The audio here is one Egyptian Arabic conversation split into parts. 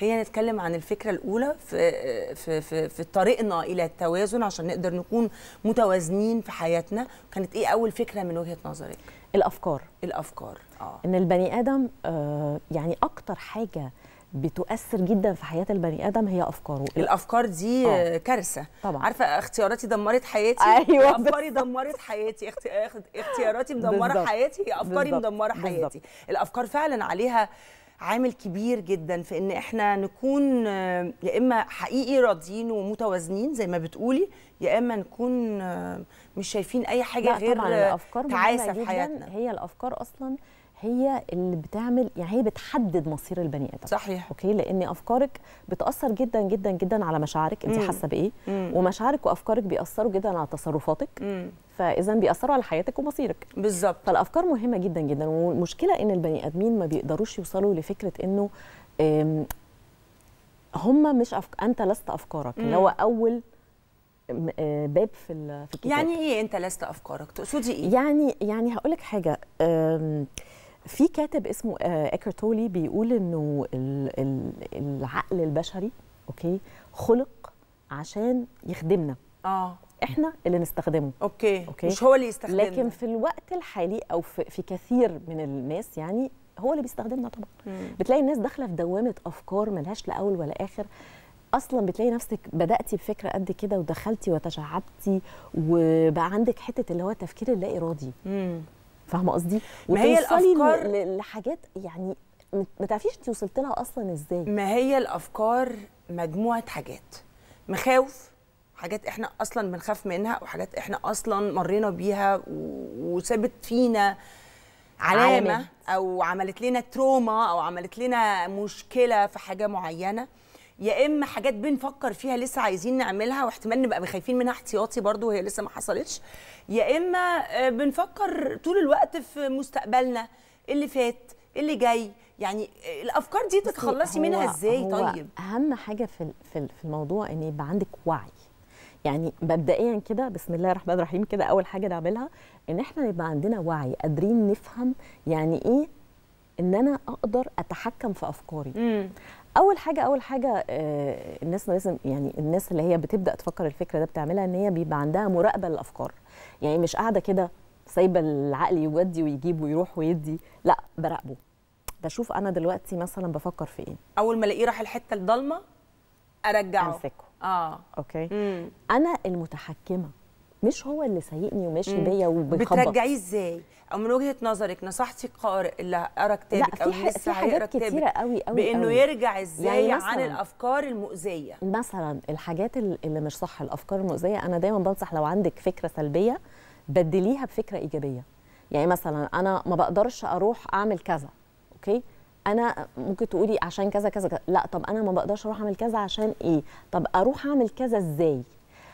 خلينا نتكلم عن الفكره الاولى في في في, في طريقنا الى التوازن عشان نقدر نكون متوازنين في حياتنا كانت ايه اول فكره من وجهه نظرك الافكار الافكار اه ان البني ادم آه يعني اكتر حاجه بتؤثر جدا في حياه البني ادم هي افكاره الافكار دي آه. كارثه طبعا. عارفه اختياراتي دمرت حياتي أيوة، افكاري دمرت حياتي اخت- اخت- اختياراتي مدمره بالظبط. حياتي هي افكاري بالظبط. مدمره بالظبط. حياتي الافكار فعلا عليها عامل كبير جدا في ان احنا نكون آه، يا اما حقيقي راضيين ومتوازنين زي ما بتقولي يا اما نكون آه، مش شايفين اي حاجه لا غير طبعا آه، الافكار تعاسه مهمه في جدا حياتنا هي الافكار اصلا هي اللي بتعمل يعني هي بتحدد مصير البني ادم صحيح اوكي لان افكارك بتاثر جدا جدا جدا على مشاعرك انت مم. حاسه بايه مم. ومشاعرك وافكارك بيأثروا جدا على تصرفاتك مم. فاذا بيأثروا على حياتك ومصيرك بالظبط فالافكار مهمه جدا جدا والمشكله ان البني ادمين ما بيقدروش يوصلوا لفكره انه آم، هم مش أفك... انت لست افكارك اللي هو اول م- آه، باب في ال- في الكتاب يعني ايه انت لست افكارك تقصدي ايه يعني يعني هقول لك حاجه آم، في كاتب اسمه آه، ايكر تولي بيقول انه ال- ال- العقل البشري اوكي خلق عشان يخدمنا اه احنا اللي نستخدمه اوكي, أوكي. مش هو اللي يستخدمنا لكن في الوقت الحالي او في, في كثير من الناس يعني هو اللي بيستخدمنا طبعا مم. بتلاقي الناس داخله في دوامه افكار ملهاش لا اول ولا اخر اصلا بتلاقي نفسك بداتي بفكره قد كده ودخلتي وتشعبتي وبقى عندك حته اللي هو التفكير اللا ارادي مم. فاهمه قصدي ما هي وتوصلي الأفكار- ل- ل- لحاجات يعني م- ما تعرفيش انت وصلت لها اصلا ازاي ما هي الافكار مجموعه حاجات مخاوف حاجات احنا اصلا بنخاف منها وحاجات احنا اصلا مرينا بيها و- وسابت فينا علامه علامات. او عملت لنا تروما او عملت لنا مشكله في حاجه معينه يا اما حاجات بنفكر فيها لسه عايزين نعملها واحتمال نبقى خايفين منها احتياطي برضو وهي لسه ما حصلتش يا اما آه، بنفكر طول الوقت في مستقبلنا اللي فات اللي جاي يعني آه، الافكار دي بصي، تتخلصي هو- منها ازاي هو طيب اهم حاجه في ال- في ال- في الموضوع ان يبقى عندك وعي يعني مبدئيا كده بسم الله الرحمن الرحيم كده اول حاجه نعملها ان احنا يبقى عندنا وعي قادرين نفهم يعني ايه ان انا اقدر اتحكم في افكاري امم اول حاجه اول حاجه آه، الناس لازم يعني الناس اللي هي بتبدا تفكر الفكره ده بتعملها ان هي بيبقى عندها مراقبه للافكار يعني مش قاعده كده سايبه العقل يودي ويجيب ويروح ويدي لا براقبه بشوف انا دلوقتي مثلا بفكر في ايه اول ما الاقيه راح الحته الضلمه ارجعه امسكه اه اوكي امم انا المتحكمه مش هو اللي سايقني وماشي مم. بيا وبيخبط بترجعيه ازاي او من وجهه نظرك نصحتي القارئ اللي قرا لا كتابك او في اللي ح- لسه في هيقرا حاجات كتيره كتابك قوي قوي بانه قوي. يرجع ازاي يعني عن مثلاً- الافكار المؤذيه مثلا الحاجات ال- اللي مش صح الافكار المؤذيه انا دايما بنصح لو عندك فكره سلبيه بدليها بفكره ايجابيه يعني مثلا انا ما بقدرش اروح اعمل كذا اوكي انا ممكن تقولي عشان كذا كذا كذا لا طب انا ما بقدرش اروح اعمل كذا عشان ايه طب اروح اعمل كذا ازاي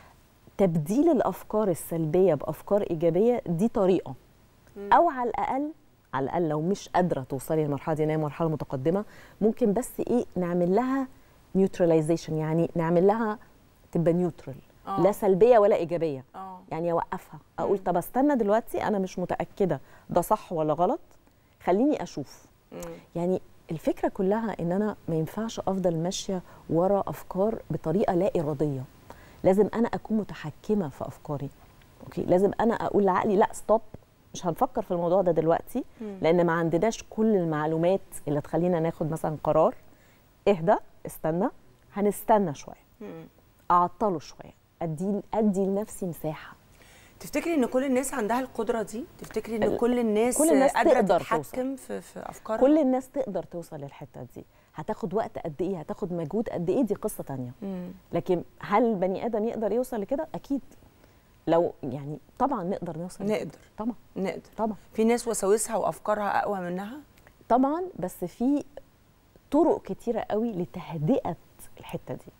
تبديل الافكار السلبيه بافكار ايجابيه دي طريقه او على الاقل على الاقل لو مش قادره توصلي للمرحله دي إن هي مرحله متقدمه ممكن بس ايه نعمل لها نيوتراليزيشن يعني نعمل لها تبقى نيوترال آه. لا سلبيه ولا ايجابيه اه يعني اوقفها اقول طب استنى دلوقتي انا مش متاكده ده صح ولا غلط خليني اشوف مم. يعني الفكره كلها ان انا ما ينفعش افضل ماشيه ورا افكار بطريقه لا اراديه لازم انا اكون متحكمه في افكاري اوكي لازم انا اقول لعقلي لا ستوب مش هنفكر في الموضوع ده دلوقتي مم. لان ما عندناش كل المعلومات اللي تخلينا ناخد مثلا قرار اهدى استنى هنستنى شويه مم. اعطله شويه ادي ادي لنفسي مساحه تفتكري ان كل الناس عندها القدره دي تفتكري ان ال- كل الناس, كل الناس قادره تقدر تتحكم في, في افكارها كل الناس تقدر توصل للحته دي هتاخد وقت قد ايه هتاخد مجهود قد ايه دي قصه تانية مم. لكن هل البني ادم يقدر يوصل لكده اكيد لو يعني طبعا نقدر نوصل لكده. نقدر طبعا نقدر طبعا في ناس وساوسها وافكارها اقوى منها طبعا بس في طرق كتيره قوي لتهدئه الحته دي